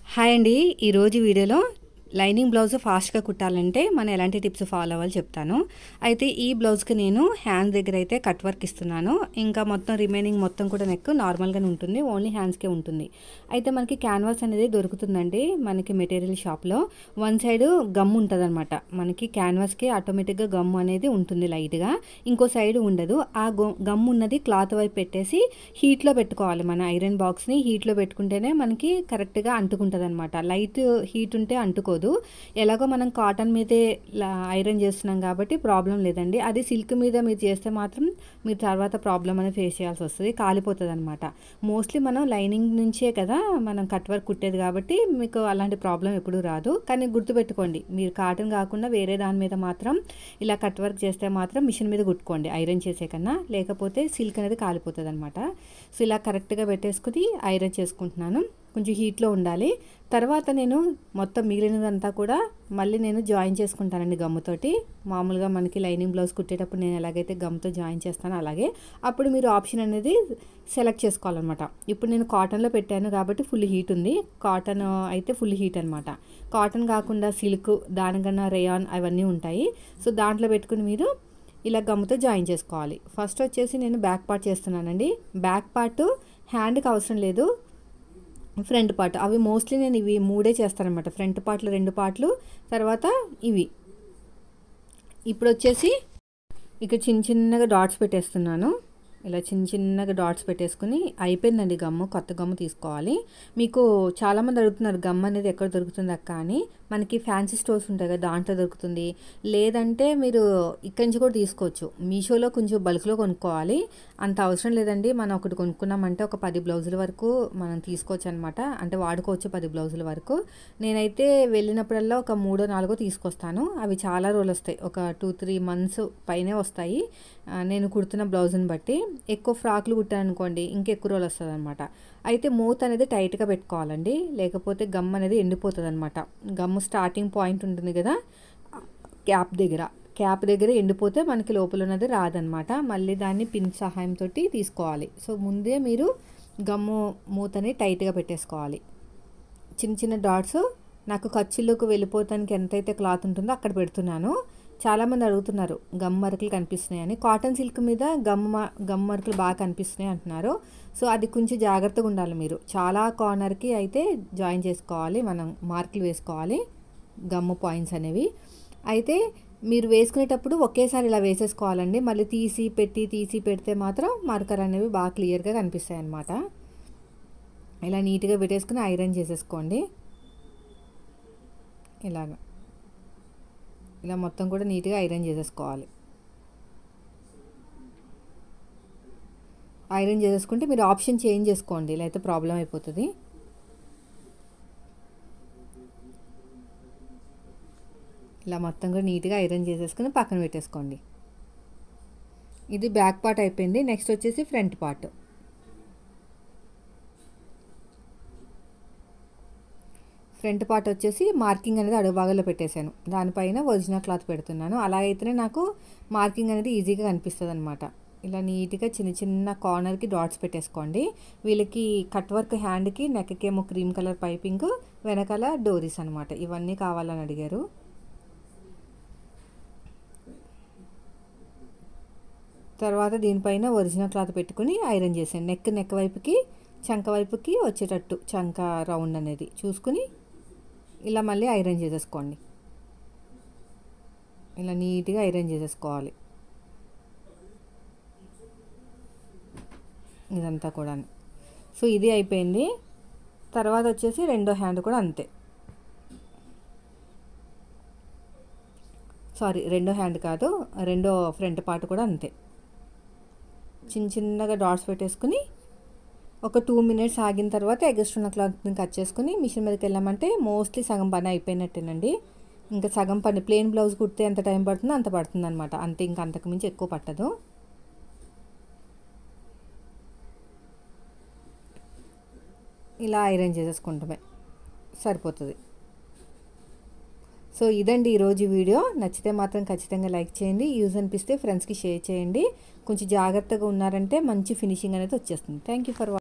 hi అండి ఈరోజు వీడియోలో లైనింగ్ బ్లౌజ్ ఫాస్ట్గా కుట్టాలంటే మనం ఎలాంటి టిప్స్ ఫాలో అవ్వాలి చెప్తాను అయితే ఈ బ్లౌజ్కి నేను హ్యాండ్ దగ్గర అయితే కట్ వర్క్ ఇస్తున్నాను ఇంకా మొత్తం రిమైనింగ్ మొత్తం కూడా నెక్ నార్మల్గానే ఉంటుంది ఓన్లీ హ్యాండ్స్కే ఉంటుంది అయితే మనకి క్యాన్వాస్ అనేది దొరుకుతుందండి మనకి మెటీరియల్ షాప్లో వన్ సైడ్ గమ్ ఉంటుంది అనమాట మనకి క్యాన్వాస్కి ఆటోమేటిక్గా గమ్ అనేది ఉంటుంది లైట్గా ఇంకో సైడ్ ఉండదు ఆ గమ్ ఉన్నది క్లాత్ వైపు పెట్టేసి హీట్లో పెట్టుకోవాలి మన ఐరన్ బాక్స్ని హీట్లో పెట్టుకుంటేనే మనకి కరెక్ట్గా అంటుకుంటుంది అనమాట లైట్ హీట్ ఉంటే అంటుకోదు ఎలాగో మనం కాటన్ మీదే ఐరన్ చేస్తున్నాం కాబట్టి ప్రాబ్లం లేదండి అది సిల్క్ మీద మీరు చేస్తే మాత్రం మీరు తర్వాత ప్రాబ్లం అనేది ఫేస్ చేయాల్సి వస్తుంది కాలిపోతుంది అనమాట మోస్ట్లీ మనం లైనింగ్ నుంచే కదా మనం కట్ వర్క్ కుట్టేది కాబట్టి మీకు అలాంటి ప్రాబ్లం ఎప్పుడూ రాదు కానీ గుర్తుపెట్టుకోండి మీరు కాటన్ కాకుండా వేరే దాని మీద మాత్రం ఇలా కట్ వర్క్ చేస్తే మాత్రం మిషన్ మీద కుట్టుకోండి ఐరన్ చేసే కన్నా లేకపోతే సిల్క్ అనేది కాలిపోతుంది అనమాట సో ఇలా కరెక్ట్గా పెట్టేసుకుని ఐరన్ చేసుకుంటున్నాను కొంచెం హీట్లో ఉండాలి తర్వాత నేను మొత్తం మిగిలినదంతా కూడా మళ్ళీ నేను జాయిన్ చేసుకుంటానండి గమ్ముతోటి మామూలుగా మనకి లైనింగ్ బ్లౌజ్ కుట్టేటప్పుడు నేను ఎలాగైతే గమ్తో జాయిన్ చేస్తానో అలాగే అప్పుడు మీరు ఆప్షన్ అనేది సెలెక్ట్ చేసుకోవాలన్నమాట ఇప్పుడు నేను కాటన్లో పెట్టాను కాబట్టి ఫుల్ హీట్ ఉంది కాటన్ అయితే ఫుల్ హీట్ అనమాట కాటన్ కాకుండా సిల్క్ దానికన్నా రేయాన్ అవన్నీ ఉంటాయి సో దాంట్లో పెట్టుకుని మీరు ఇలా గమ్ముతో జాయిన్ చేసుకోవాలి ఫస్ట్ వచ్చేసి నేను బ్యాక్ పార్ట్ చేస్తున్నానండి బ్యాక్ పార్ట్ హ్యాండ్కి అవసరం లేదు ఫ్రంట్ పార్ట్ అవి మోస్ట్లీ నేను ఇవి మూడే చేస్తానమాట ఫ్రంట్ పార్ట్లు రెండు పార్ట్లు తర్వాత ఇవి ఇప్పుడు వచ్చేసి ఇక్కడ చిన్న చిన్నగా డాట్స్ పెట్టేస్తున్నాను ఇలా చిన్న చిన్నగా డాట్స్ పెట్టేసుకుని అయిపోయిందండి గమ్ము కొత్త గమ్ము తీసుకోవాలి మీకు చాలామంది అడుగుతున్నారు గమ్ అనేది ఎక్కడ దొరుకుతుంది అక్క అని మనకి ఫ్యాన్సీ స్టోర్స్ ఉంటాయి కదా దాంట్లో దొరుకుతుంది లేదంటే మీరు ఇక్కడి నుంచి కూడా తీసుకోవచ్చు మీషోలో కొంచెం బల్క్లో కొనుక్కోవాలి అంత అవసరం లేదండి మనం ఒకటి కొనుక్కున్నామంటే ఒక పది బ్లౌజుల వరకు మనం తీసుకోవచ్చు అనమాట అంటే వాడుకోవచ్చు పది బ్లౌజుల వరకు నేనైతే వెళ్ళినప్పుడల్లా ఒక మూడో నాలుగో తీసుకొస్తాను అవి చాలా రోజులు వస్తాయి ఒక టూ త్రీ మంత్స్ పైనే వస్తాయి నేను కుడుతున్న బ్లౌజ్ని బట్టి ఎక్కువ ఫ్రాక్లు కుట్టాను అనుకోండి ఇంకెక్కువ రోజులు వస్తుంది అనమాట అయితే మూత అనేది టైట్గా పెట్టుకోవాలండి లేకపోతే గమ్ అనేది ఎండిపోతుంది అనమాట గమ్ స్టార్టింగ్ పాయింట్ ఉంటుంది కదా క్యాప్ దగ్గర క్యాప్ దగ్గర ఎండిపోతే మనకి లోపల ఉన్నది రాదనమాట మళ్ళీ దాన్ని పిన్ సహాయంతో తీసుకోవాలి సో ముందే మీరు గమ్ము మూతని టైట్గా పెట్టేసుకోవాలి చిన్న చిన్న డాట్స్ నాకు ఖర్చులోకి వెళ్ళిపోతానికి ఎంతైతే క్లాత్ ఉంటుందో అక్కడ పెడుతున్నాను చాలామంది అడుగుతున్నారు గమ్ మరకలు కనిపిస్తున్నాయి అని కాటన్ సిల్క్ మీద గమ్ గమ్ మరకలు బాగా కనిపిస్తున్నాయి అంటున్నారు సో అది కొంచెం జాగ్రత్తగా ఉండాలి మీరు చాలా కార్నర్కి అయితే జాయిన్ చేసుకోవాలి మనం మార్కులు వేసుకోవాలి గమ్ము పాయింట్స్ అనేవి అయితే మీరు వేసుకునేటప్పుడు ఒకేసారి ఇలా వేసేసుకోవాలండి మళ్ళీ తీసి పెట్టి తీసి పెడితే మాత్రం మార్కర్ అనేవి బాగా క్లియర్గా కనిపిస్తాయి అన్నమాట ఇలా నీట్గా పెట్టేసుకుని ఐరన్ చేసేసుకోండి ఇలాగా ఇలా మొత్తం కూడా నీట్గా ఐరన్ చేసేసుకోవాలి ఐరన్ చేసేసుకుంటే మీరు ఆప్షన్ చేంజ్ చేసుకోండి లేకపోతే ప్రాబ్లం అయిపోతుంది ఇలా మొత్తం కూడా నీట్గా ఐరన్ చేసేసుకుని పక్కన పెట్టేసుకోండి ఇది బ్యాక్ పార్ట్ అయిపోయింది నెక్స్ట్ వచ్చేసి ఫ్రంట్ పార్ట్ ఫ్రంట్ పార్ట్ వచ్చేసి మార్కింగ్ అనేది అడుగు భాగంలో పెట్టేశాను దానిపైన ఒరిజినల్ క్లాత్ పెడుతున్నాను అలా అయితేనే నాకు మార్కింగ్ అనేది ఈజీగా కనిపిస్తుంది అనమాట ఇలా నీట్గా చిన్న చిన్న కార్నర్కి డాట్స్ పెట్టేసుకోండి వీళ్ళకి కట్ వర్క్ హ్యాండ్కి నెక్కి ఏమో క్రీమ్ కలర్ పైపింగ్ వెనకాల డోరీస్ అనమాట ఇవన్నీ కావాలని అడిగారు తర్వాత దీనిపైన ఒరిజినల్ క్లాత్ పెట్టుకుని ఐరన్ చేసాను నెక్ నెక్ వైపుకి చంక వైపుకి వచ్చేటట్టు చంక రౌండ్ అనేది చూసుకుని ఇలా మళ్ళీ ఐరన్ చేసేసుకోండి ఇలా నీట్గా ఐరన్ చేసేసుకోవాలి ఇదంతా కూడా సో ఇది అయిపోయింది తర్వాత వచ్చేసి రెండో హ్యాండ్ కూడా అంతే సారీ రెండో హ్యాండ్ కాదు రెండో ఫ్రంట్ పార్ట్ కూడా అంతే చిన్న చిన్నగా డాట్స్ పెట్టేసుకుని ఒక టూ మినిట్స్ ఆగిన తర్వాత ఎగస్ట్ ఉన్న క్లాత్ని కట్ చేసుకుని మిషన్ మీదకి వెళ్ళామంటే మోస్ట్లీ సగం పని అయిపోయినట్టేనండి ఇంకా సగం పని ప్లెయిన్ బ్లౌజ్ కుడితే ఎంత టైం పడుతుందో అంత పడుతుంది అనమాట అంతే ఇంకా అంతకు మించి ఎక్కువ పట్టదు ఇలా ఐరన్ చేసేసుకుంటామే సరిపోతుంది సో ఇదండి ఈరోజు వీడియో నచ్చితే మాత్రం ఖచ్చితంగా లైక్ చేయండి యూజ్ అనిపిస్తే ఫ్రెండ్స్కి షేర్ చేయండి కొంచెం జాగ్రత్తగా ఉన్నారంటే మంచి ఫినిషింగ్ అనేది వచ్చేస్తుంది థ్యాంక్ యూ ఫర్